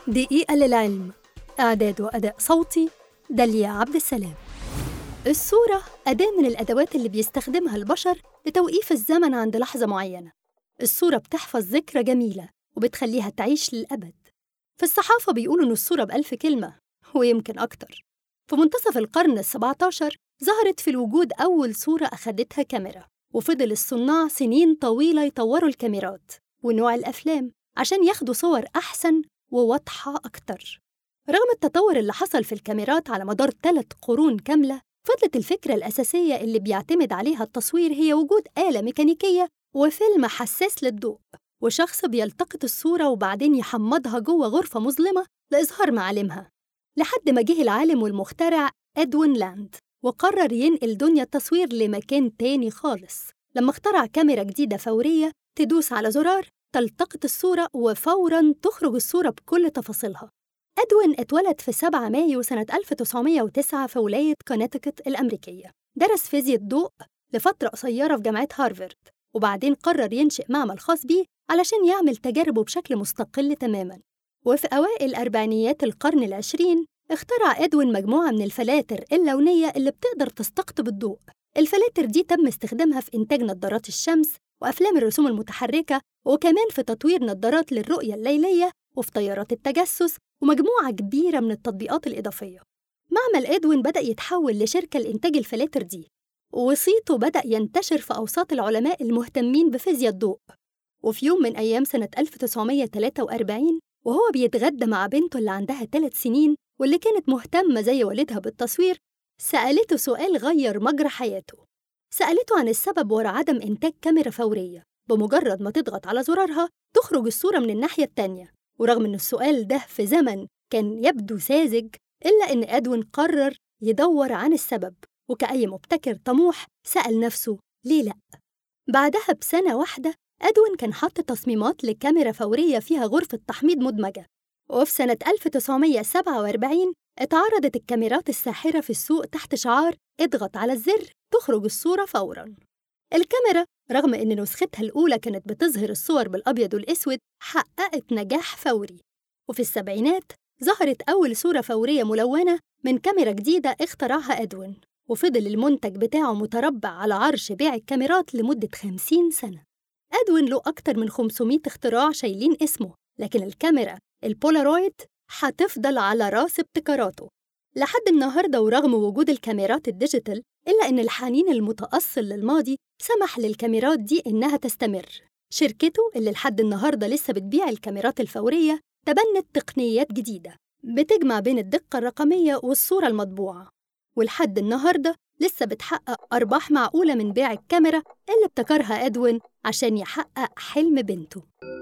دقيقة للعلم إعداد وأداء صوتي داليا عبد السلام الصورة أداة من الأدوات اللي بيستخدمها البشر لتوقيف الزمن عند لحظة معينة الصورة بتحفظ ذكرى جميلة وبتخليها تعيش للأبد في الصحافة بيقولوا إن الصورة بألف كلمة ويمكن أكتر في منتصف القرن السبعة عشر ظهرت في الوجود أول صورة أخدتها كاميرا وفضل الصناع سنين طويلة يطوروا الكاميرات ونوع الأفلام عشان ياخدوا صور أحسن وواضحة أكتر رغم التطور اللي حصل في الكاميرات على مدار ثلاث قرون كاملة فضلت الفكرة الأساسية اللي بيعتمد عليها التصوير هي وجود آلة ميكانيكية وفيلم حساس للضوء وشخص بيلتقط الصورة وبعدين يحمضها جوه غرفة مظلمة لإظهار معالمها لحد ما جه العالم والمخترع إدوين لاند وقرر ينقل دنيا التصوير لمكان تاني خالص لما اخترع كاميرا جديدة فورية تدوس على زرار تلتقط الصورة وفوراً تخرج الصورة بكل تفاصيلها أدوين اتولد في 7 مايو سنة 1909 في ولاية كونيتيكت الأمريكية درس فيزياء الضوء لفترة قصيرة في جامعة هارفارد وبعدين قرر ينشئ معمل خاص بيه علشان يعمل تجاربه بشكل مستقل تماماً وفي أوائل أربعينيات القرن العشرين اخترع إدوين مجموعة من الفلاتر اللونية اللي بتقدر تستقطب الضوء الفلاتر دي تم استخدامها في إنتاج نظارات الشمس وأفلام الرسوم المتحركة وكمان في تطوير نظارات للرؤية الليلية وفي طيارات التجسس ومجموعة كبيرة من التطبيقات الإضافية معمل إدوين بدأ يتحول لشركة لإنتاج الفلاتر دي وصيته بدأ ينتشر في أوساط العلماء المهتمين بفيزياء الضوء وفي يوم من أيام سنة 1943 وهو بيتغدى مع بنته اللي عندها ثلاث سنين واللي كانت مهتمة زي والدها بالتصوير سألته سؤال غير مجرى حياته سألته عن السبب وراء عدم إنتاج كاميرا فورية بمجرد ما تضغط على زرارها تخرج الصورة من الناحية التانية ورغم إن السؤال ده في زمن كان يبدو ساذج إلا إن أدوين قرر يدور عن السبب وكأي مبتكر طموح سأل نفسه ليه لأ؟ بعدها بسنة واحدة أدوين كان حط تصميمات لكاميرا فورية فيها غرفة تحميض مدمجة وفي سنة 1947 اتعرضت الكاميرات الساحرة في السوق تحت شعار اضغط على الزر تخرج الصورة فوراً الكاميرا رغم إن نسختها الأولى كانت بتظهر الصور بالأبيض والأسود حققت نجاح فوري وفي السبعينات ظهرت أول صورة فورية ملونة من كاميرا جديدة اخترعها أدوين وفضل المنتج بتاعه متربع على عرش بيع الكاميرات لمدة 50 سنة أدوين له أكتر من 500 اختراع شايلين اسمه لكن الكاميرا البولارويد هتفضل على راس ابتكاراته لحد النهارده ورغم وجود الكاميرات الديجيتال إلا إن الحنين المتأصل للماضي سمح للكاميرات دي إنها تستمر شركته اللي لحد النهارده لسه بتبيع الكاميرات الفورية تبنت تقنيات جديدة بتجمع بين الدقة الرقمية والصورة المطبوعة ولحد النهارده لسه بتحقق أرباح معقولة من بيع الكاميرا اللي ابتكرها إدوين عشان يحقق حلم بنته